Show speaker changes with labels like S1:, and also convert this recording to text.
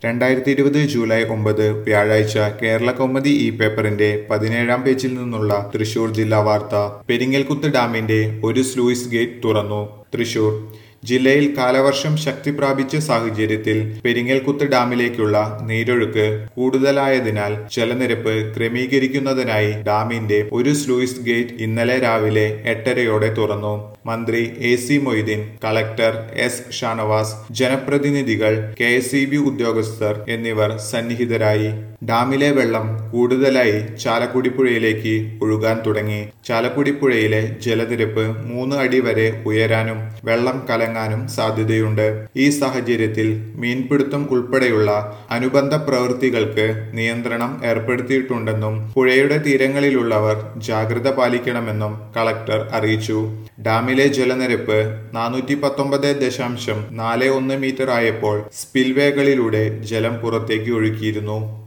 S1: രണ്ടായിരത്തി ഇരുപത് ജൂലൈ ഒമ്പത് വ്യാഴാഴ്ച കേരള കൗമുദി ഇ പേപ്പറിന്റെ പതിനേഴാം പേജിൽ നിന്നുള്ള തൃശൂർ ജില്ലാ വാർത്ത പെരിങ്ങൽകുത്ത് ഡാമിന്റെ ഒരു സ്ലൂയിസ് ഗേറ്റ് തുറന്നു തൃശൂർ ജില്ലയിൽ കാലവർഷം ശക്തി പ്രാപിച്ച സാഹചര്യത്തിൽ പെരിങ്ങൽകുത്ത് ഡാമിലേക്കുള്ള നീരൊഴുക്ക് കൂടുതലായതിനാൽ ജലനിരപ്പ് ക്രമീകരിക്കുന്നതിനായി ഡാമിന്റെ ഒരു സ്ലൂയിസ് ഗേറ്റ് ഇന്നലെ രാവിലെ എട്ടരയോടെ തുറന്നു മന്ത്രി A C Moideen collector S Shanavas ജനപ്രതിനിധികൾ കെ എസ് ഇ ബി ഉദ്യോഗസ്ഥർ എന്നിവർ സന്നിഹിതരായി ഡാമിലെ വെള്ളം കൂടുതലായി ചാലക്കുടി പുഴയിലേക്ക് ഒഴുകാൻ തുടങ്ങി ചാലക്കുടി പുഴയിലെ ജലനിരപ്പ് മൂന്ന് അടി വരെ ഉയരാനും വെള്ളം കലങ്ങാനും സാധ്യതയുണ്ട് ഈ സാഹചര്യത്തിൽ മീൻപിടുത്തം ഉൾപ്പെടെയുള്ള അനുബന്ധ പ്രവൃത്തികൾക്ക് നിയന്ത്രണം ഏർപ്പെടുത്തിയിട്ടുണ്ടെന്നും പുഴയുടെ തീരങ്ങളിലുള്ളവർ ജാഗ്രത പാലിക്കണമെന്നും കളക്ടർ അറിയിച്ചു ഡാമിലെ ജലനിരപ്പ് നാനൂറ്റി പത്തൊമ്പത് ദശാംശം നാല് ഒന്ന് മീറ്റർ ആയപ്പോൾ സ്പിൽവേകളിലൂടെ ജലം പുറത്തേക്ക് ഒഴുക്കിയിരുന്നു